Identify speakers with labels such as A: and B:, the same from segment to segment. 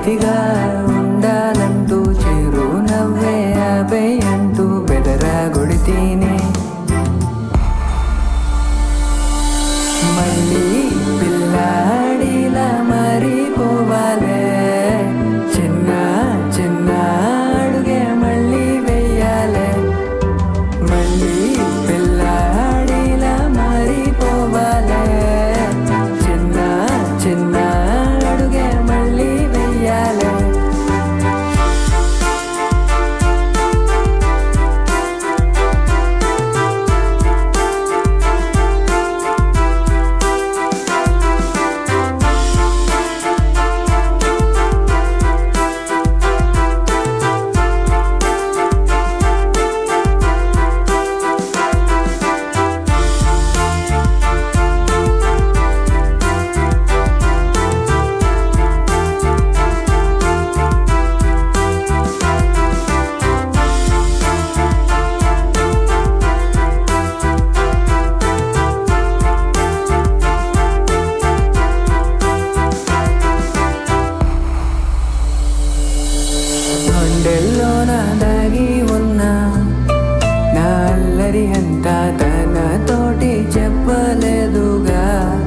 A: చేతిగా ఉండాలంటూ చిరు నవ్వే ఆపే అంటూ బెదరా కొడితేనే మళ్ళీ పిల్లాడిలా మారిపోవాలే చిన్న చిన్న అడుగే మళ్ళీ వెయ్యాలే మళ్ళీ పిల్లాడిలా మారిపోవాలే చిన్న చిన్న అడుగే మళ్ళీ వెయ్యాలే గుండెల్లోన దాగి ఉన్న నా అల్లరి అంతా తనతోటి చెప్పలేదుగా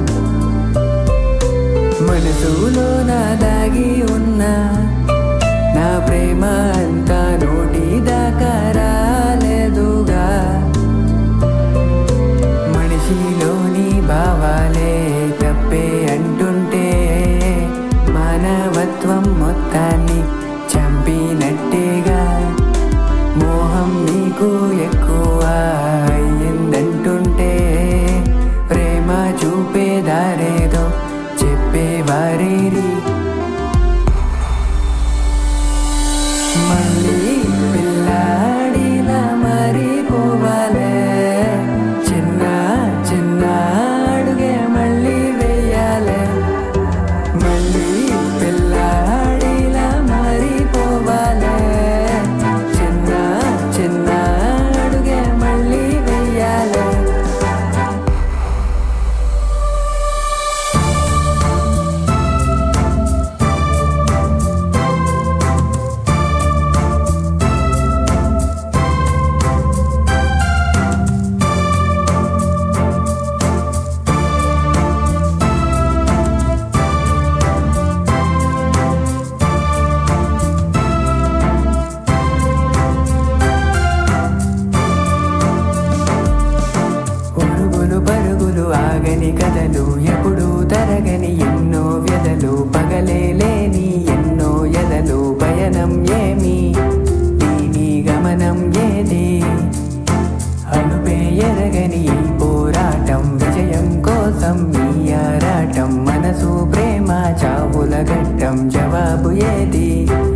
A: మనసులోన దాగి ఉన్న నా ప్రేమ అంతా నోటి దాకా రాలేదుగా మనిషిలోని భావాలే తప్పే అంటుంటే మానవత్వం మొత్తాన్ని చంపినట్టేగా మోహం నీకు ఎక్కువ అయ్యిందంటుంటే ప్రేమ చూపే దారేదో చెప్పేవారేరి మళ్ళీ పిల్లాడిలా మారిపోవాలే చిన్న చిన్న అడుగే మళ్ళీ వెయ్యాలే మళ్ళీ పిల్లాడిలా మారిపోవాలే చిన్న చిన్న అడుగే మళ్ళీ వెయ్యాలే ఉరుగులు పరుగులు ఆగని కథలు ఎప్పుడు తరగని ఎన్నో వ్యధలు పగలే లేని ఎన్నో ఎదలు పయనం ఏమి దీని గమనం ఏది అలుపే ఎరగని ఈ పోరాటం విజయం కోసం ఈ ఆరాటం మనసు ప్రేమ చావుల ఘట్టం జవాబు ఏది